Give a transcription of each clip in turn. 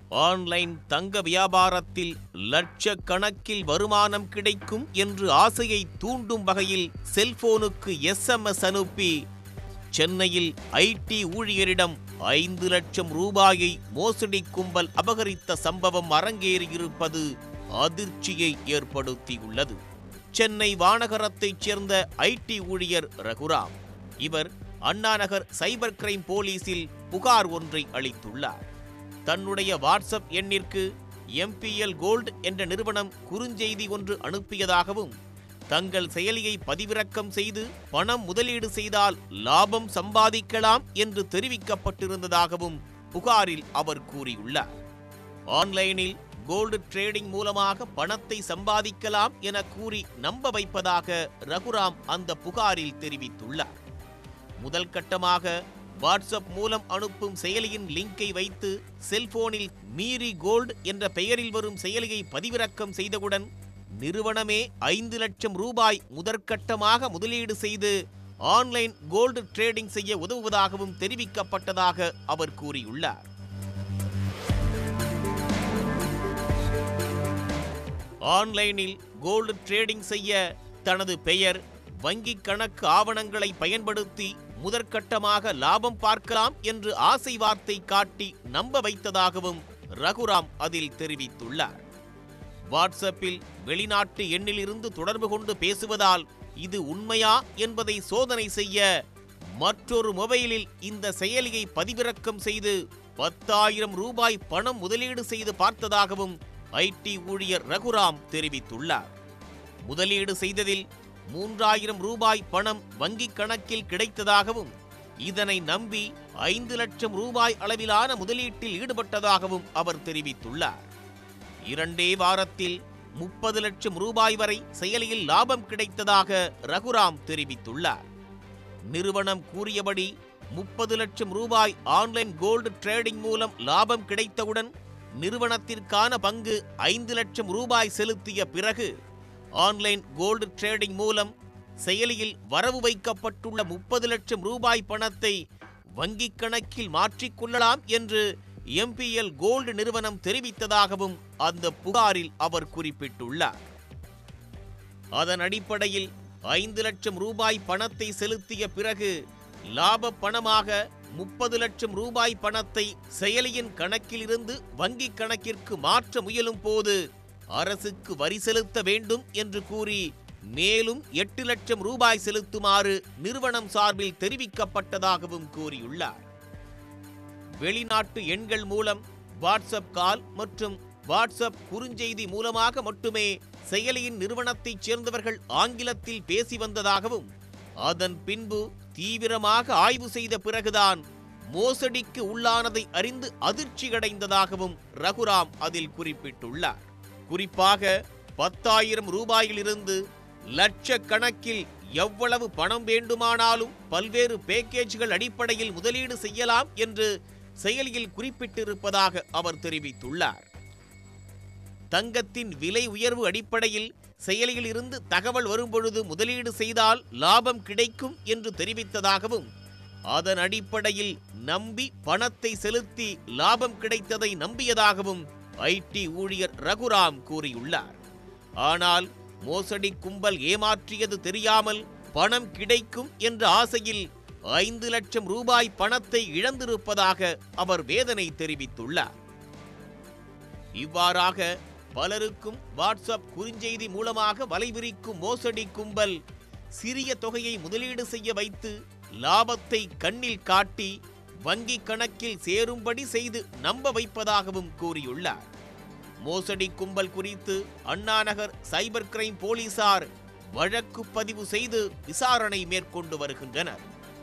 online தங்க வியாபாரத்தில் லட்சக்கணக்கில் வருமானம் கிடைக்கும் என்று ஆசையை தூண்டும் வகையில் செல்போனுக்கு எஸ்எம்எஸ் அனுப்பி சென்னையில் ஐடி ஊழியரிடம் ஐந்து லட்சம் ரூபாயை மோசடி கும்பல் அபகரித்த சம்பவம் அரங்கேறியிருப்பது அதிர்ச்சியை ஏற்படுத்தியுள்ளது சென்னை வானகரத்தைச் சேர்ந்த ஐடி ஊழியர் ரகுராம் இவர் அண்ணாநகர் சைபர் கிரைம் போலீசில் புகார் ஒன்றை அளித்துள்ளார் தன்னுடைய வாட்ஸ்அப் எண்ணிற்கு எம்பிஎல் கோல்ட் என்ற நிறுவனம் குறுஞ்செய்தி ஒன்று அனுப்பியதாகவும் தங்கள் செயலியை பதிவிறக்கம் செய்து பணம் முதலீடு செய்தால் லாபம் சம்பாதிக்கலாம் என்று தெரிவிக்கப்பட்டிருந்ததாகவும் புகாரில் அவர் கூறியுள்ளார் ஆன்லைனில் கோல்டு ட்ரேடிங் மூலமாக பணத்தை சம்பாதிக்கலாம் என கூறி நம்ப வைப்பதாக ரகுராம் அந்த புகாரில் தெரிவித்துள்ளார் முதல் கட்டமாக வாட்ஸ்அப் மூலம் அனுப்பும் செயலியின் லிங்கை வைத்து செல்போனில் மீரி கோல்டு என்ற பெயரில் வரும் செயலியை பதிவிறக்கம் செய்தவுடன் நிறுவனமே ஐந்து லட்சம் ரூபாய் முதற்கட்டமாக முதலீடு செய்து ஆன்லைன் கோல்டு ட்ரேடிங் செய்ய உதவுவதாகவும் தெரிவிக்கப்பட்டதாக அவர் கூறியுள்ளார் ஆன்லைனில் கோல்டு ட்ரேடிங் செய்ய தனது பெயர் வங்கி கணக்கு ஆவணங்களை பயன்படுத்தி முதற்கட்டமாக லாபம் பார்க்கலாம் என்று ஆசை வார்த்தை காட்டி நம்ப வைத்ததாகவும் ரகுராம் அதில் தெரிவித்துள்ளார் வாட்ஸ்அப்பில் வெளிநாட்டு எண்ணிலிருந்து தொடர்பு கொண்டு பேசுவதால் இது உண்மையா என்பதை சோதனை செய்ய மற்றொரு மொபைலில் இந்த செயலியை பதிவிறக்கம் செய்து பத்தாயிரம் ரூபாய் பணம் முதலீடு செய்து பார்த்ததாகவும் ஐடி ஊழியர் ரகுராம் தெரிவித்துள்ளார் முதலீடு செய்ததில் மூன்றாயிரம் ரூபாய் பணம் வங்கிக் கணக்கில் கிடைத்ததாகவும் இதனை நம்பி ஐந்து லட்சம் ரூபாய் அளவிலான முதலீட்டில் ஈடுபட்டதாகவும் அவர் தெரிவித்துள்ளார் இரண்டே வாரத்தில் முப்பது லட்சம் ரூபாய் வரை செயலியில் லாபம் கிடைத்ததாக ரகுராம் தெரிவித்துள்ளார் நிறுவனம் கூறியபடி முப்பது லட்சம் ரூபாய் ஆன்லைன் கோல்டு ட்ரேடிங் மூலம் லாபம் கிடைத்தவுடன் நிறுவனத்திற்கான பங்கு ஐந்து லட்சம் ரூபாய் செலுத்திய பிறகு ஆன்லைன் கோல்டு ட்ரேடிங் மூலம் செயலியில் வரவு வைக்கப்பட்டுள்ள முப்பது லட்சம் ரூபாய் பணத்தை வங்கிக் கணக்கில் மாற்றிக்கொள்ளலாம் என்று எம்பிஎல் கோல்டு நிறுவனம் தெரிவித்ததாகவும் அந்த புகாரில் அவர் குறிப்பிட்டுள்ளார் அதன் அடிப்படையில் ஐந்து லட்சம் ரூபாய் பணத்தை செலுத்திய பிறகு லாப பணமாக முப்பது லட்சம் ரூபாய் பணத்தை செயலியின் கணக்கிலிருந்து வங்கிக் கணக்கிற்கு மாற்ற முயலும் போது அரசுக்கு வரி செலுத்த வேண்டும் என்று கூறி மேலும் எட்டு லட்சம் ரூபாய் செலுத்துமாறு நிறுவனம் சார்பில் தெரிவிக்கப்பட்டதாகவும் கூறியுள்ளார் வெளிநாட்டு எண்கள் மூலம் வாட்ஸ்அப் கால் மற்றும் வாட்ஸ்அப் குறுஞ்செய்தி மூலமாக மட்டுமே செயலியின் நிறுவனத்தைச் சேர்ந்தவர்கள் ஆங்கிலத்தில் பேசி வந்ததாகவும் அதன் பின்பு தீவிரமாக ஆய்வு செய்த பிறகுதான் மோசடிக்கு உள்ளானதை அறிந்து அதிர்ச்சியடைந்ததாகவும் ரகுராம் அதில் குறிப்பிட்டுள்ளார் குறிப்பாக பத்தாயிரம் ரூபாயிலிருந்து லட்சக்கணக்கில் எவ்வளவு பணம் வேண்டுமானாலும் பல்வேறு பேக்கேஜ்கள் அடிப்படையில் முதலீடு செய்யலாம் என்று செயலியில் குறிப்பிட்டிருப்பதாக அவர் தெரிவித்துள்ளார் தங்கத்தின் விலை உயர்வு அடிப்படையில் செயலியில் இருந்து தகவல் வரும்பொழுது முதலீடு செய்தால் லாபம் கிடைக்கும் என்று தெரிவித்ததாகவும் அதன் அடிப்படையில் நம்பி பணத்தை செலுத்தி லாபம் கிடைத்ததை நம்பியதாகவும் ஐடி ஊழியர் ரகுராம் கூறியுள்ளார் ஆனால் மோசடி கும்பல் ஏமாற்றியது தெரியாமல் பணம் கிடைக்கும் என்ற ஆசையில் ஐந்து லட்சம் ரூபாய் பணத்தை இழந்திருப்பதாக அவர் வேதனை தெரிவித்துள்ளார் இவ்வாறாக பலருக்கும் வாட்ஸ்அப் குறுஞ்செய்தி மூலமாக வலைவிரிக்கும் மோசடி கும்பல் சிறிய தொகையை முதலீடு செய்ய வைத்து லாபத்தை கண்ணில் காட்டி வங்கி கணக்கில் சேரும்படி செய்து நம்ப வைப்பதாகவும் கூறியுள்ளார் மோசடி கும்பல் குறித்து அண்ணாநகர் சைபர் கிரைம் போலீசார் வழக்கு பதிவு செய்து விசாரணை மேற்கொண்டு வருகின்றனர்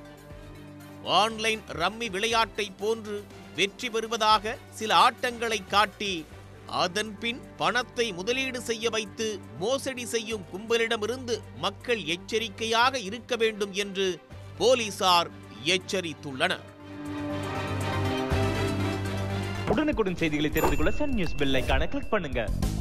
ஆன்லைன் ரம்மி விளையாட்டை போன்று வெற்றி பெறுவதாக சில ஆட்டங்களை காட்டி அதன் பின் பணத்தை முதலீடு செய்ய வைத்து மோசடி செய்யும் கும்பலிடமிருந்து மக்கள் எச்சரிக்கையாக இருக்க வேண்டும் என்று போலீசார் எச்சரித்துள்ளனர் உடனுக்குடன் செய்திகளை தெரிந்து கொள்ள சன் நியூஸ் பெல் ஐகானை கிளிக் பண்ணுங்க